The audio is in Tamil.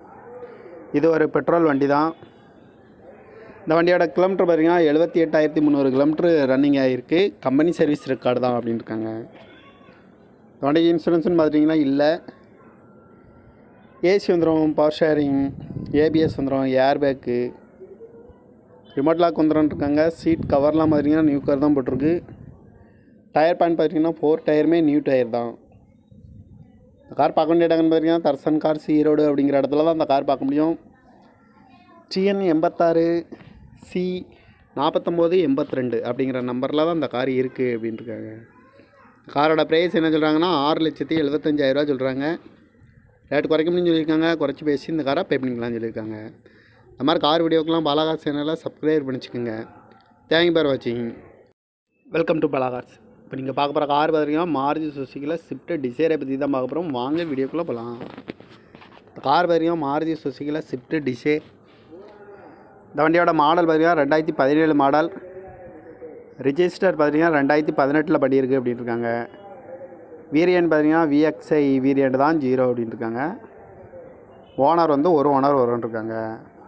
இது ஒரு பெட்ரோல் வண்டி தான் இந்த வண்டியோட கிலோமீட்டர் பார்த்தீங்கன்னா எழுபத்தி எட்டாயிரத்தி முந்நூறு கிலோமீட்டர் ரன்னிங் ஆகிருக்கு கம்பெனி சர்வீஸ் ரெக்கார்டு தான் அப்படின்னு இருக்காங்க இந்த வண்டிக்கு இன்சூரன்ஸ்னு பார்த்தீங்கன்னா இல்லை ஏசி வந்துடும் பவர் ஷேரிங் ஏபிஎஸ் வந்துடும் ஏர் பேக்கு ரிமோட் லாக் வந்துடும் இருக்காங்க சீட் கவர்லாம் பார்த்தீங்கன்னா நியூ கவர் தான் போட்டிருக்கு டயர் பேன் பார்த்தீங்கன்னா ஃபோர் டயருமே நியூ டயர் தான் இந்த கார் பார்க்க வேண்டிய இடங்கள்னு பார்த்தீங்கன்னா தர்சன் கார் ஈரோடு அப்படிங்கிற இடத்துல தான் அந்த கார் பார்க்க முடியும் டிஎன் எண்பத்தாறு சி நாற்பத்தொம்போது எண்பத்தி ரெண்டு அப்படிங்கிற நம்பரில் தான் இந்த கார் இருக்குது அப்படின்ட்டுருக்காங்க காரோட ப்ரைஸ் என்ன சொல்கிறாங்கன்னா ஆறு லட்சத்தி எழுபத்தஞ்சாயிரரூவா சொல்கிறாங்க ரேட் குறைக்க முடியும்னு சொல்லியிருக்காங்க குறைச்சி பேசி இந்த காரை பே பண்ணிக்கலாம்னு சொல்லியிருக்காங்க இந்த மாதிரி கார் வீடியோக்கெலாம் பாலாகா சேனலை சப்ஸ்கிரைப் பண்ணிச்சுக்கோங்க தேங்க்யூ பார் வாட்சிங் வெல்கம் டு பலாகார்ஸ் இப்போ நீங்கள் பார்க்க போகிற கார் பார்த்தீங்கன்னா மாருதி சுசுக்கியில் ஸ்விஃப்ட் டிசைரை பற்றி தான் பார்க்க போகிறோம் வாங்க வீடியோக்குள்ளே போகலாம் இந்த கார் பார்த்தீங்கன்னா மாருதி சுசுக்கியில் ஸ்விஃப்ட் டிசைர் இந்த வண்டியோட மாடல் பார்த்தீங்கன்னா ரெண்டாயிரத்தி பதினேழு மாடல் ரிஜிஸ்டர் பார்த்தீங்கன்னா ரெண்டாயிரத்தி பதினெட்டில் பண்ணியிருக்கு அப்படின்னு இருக்காங்க வீரியன் பார்த்தீங்கன்னா விஎக்ஸ்ஐ வீரியன்ட் தான் ஜீரோ அப்படின்னு இருக்காங்க ஓனர் வந்து ஒரு ஓனர் வரும்னு இருக்காங்க